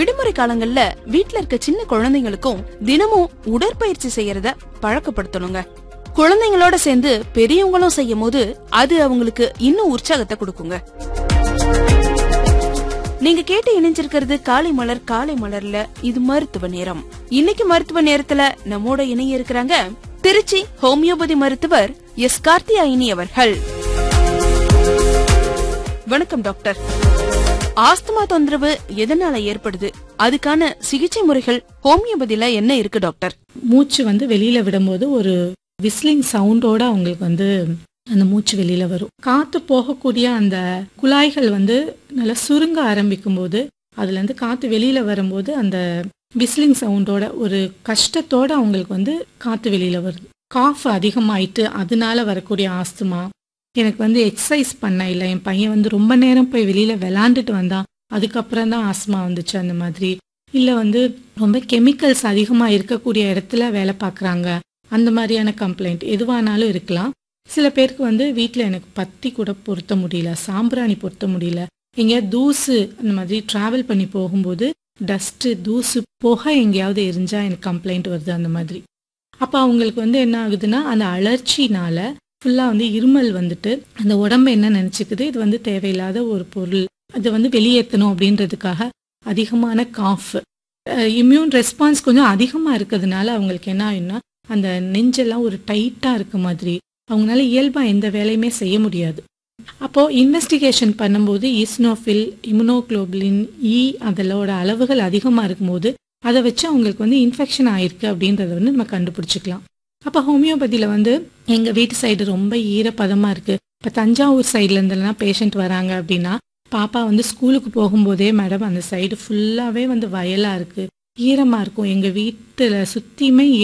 விடுமுறை காலங்கள்ல வீட்ல இருக்க சின்ன குழந்தைங்களுக்கும் தினமும் உடற்பயிற்சி செய்யறத பழக்கப்படுத்தணுங்க குழந்தைங்களோட சேர்ந்து பெரியவங்களும் செய்யும் போது அது அவங்களுக்கு இன்னும் உற்சாகத்தை கொடுக்குங்க நீங்க கேட்டு இணைஞ்சிருக்கிறது காலை மலர் காலை மலர்ல இது மருத்துவ நேரம் இன்னைக்கு மருத்துவ நேரத்துல நம்மோட இணைய இருக்கிறாங்க திருச்சி ஹோமியோபதி மருத்துவர் எஸ் கார்த்தியாயினி அவர்கள் வணக்கம் டாக்டர் ஆஸ்துமா தொந்தரவு எதனால ஏற்படுது அதுக்கான சிகிச்சை முறைகள் ஹோமியோபதியில என்ன இருக்கு டாக்டர் மூச்சு வந்து வெளியில விடும்போது ஒரு விஸ்லிங் சவுண்டோட அவங்களுக்கு வந்து அந்த மூச்சு வெளியில வரும் காத்து போகக்கூடிய அந்த குழாய்கள் வந்து நல்லா சுருங்க ஆரம்பிக்கும் போது அதுல இருந்து காத்து வெளியில வரும்போது அந்த விஸ்லிங் சவுண்டோட ஒரு கஷ்டத்தோட அவங்களுக்கு வந்து காத்து வெளியில வருது காஃப் அதிகமாயிட்டு அதனால வரக்கூடிய ஆஸ்துமா எனக்கு வந்து எக்ஸசைஸ் பண்ண இல்லை என் பையன் வந்து ரொம்ப நேரம் போய் வெளியில விளாண்டுட்டு வந்தான் அதுக்கப்புறம் தான் ஆஸ்மா வந்துச்சு அந்த மாதிரி இல்லை வந்து ரொம்ப கெமிக்கல்ஸ் அதிகமாக இருக்கக்கூடிய இடத்துல வேலை பார்க்குறாங்க அந்த மாதிரியான கம்ப்ளைண்ட் எதுவானாலும் இருக்கலாம் சில பேருக்கு வந்து வீட்டில் எனக்கு பத்தி கூட பொருத்த முடியல சாம்பிராணி பொருத்த முடியல எங்கேயாவது தூசு அந்த மாதிரி ட்ராவல் பண்ணி போகும்போது டஸ்ட்டு தூசு புகை எங்கேயாவது எரிஞ்சா எனக்கு கம்ப்ளைண்ட் வருது அந்த மாதிரி அப்போ அவங்களுக்கு வந்து என்ன ஆகுதுன்னா அந்த அலர்ச்சினால ஃபுல்லாக வந்து இருமல் வந்துட்டு அந்த உடம்பு என்ன நினச்சிக்குது இது வந்து தேவையில்லாத ஒரு பொருள் அதை வந்து வெளியேற்றணும் அப்படின்றதுக்காக அதிகமான காஃப் இம்யூன் ரெஸ்பான்ஸ் கொஞ்சம் அதிகமாக இருக்கிறதுனால அவங்களுக்கு என்ன ஆகும்னா அந்த நெஞ்செல்லாம் ஒரு டைட்டாக இருக்க மாதிரி அவங்களால இயல்பாக எந்த வேலையுமே செய்ய முடியாது அப்போது இன்வெஸ்டிகேஷன் பண்ணும்போது ஈஸ்னோஃபில் இம்யூனோக்ளோபுலின் இ அதோட அளவுகள் அதிகமாக இருக்கும்போது அதை வச்சு அவங்களுக்கு வந்து இன்ஃபெக்ஷன் ஆயிருக்கு அப்படின்றத வந்து நம்ம கண்டுபிடிச்சிக்கலாம் அப்போ ஹோமியோபதியில் வந்து எங்கள் வீட்டு சைடு ரொம்ப ஈரப்பதமாக இருக்குது இப்போ தஞ்சாவூர் சைட்ல இருந்தெல்லாம் பேஷண்ட் வராங்க அப்படின்னா பாப்பா வந்து ஸ்கூலுக்கு போகும்போதே மேடம் அந்த சைடு ஃபுல்லாகவே வந்து வயலாக இருக்குது ஈரமாக இருக்கும் எங்கள் வீட்டில் சுற்றியுமே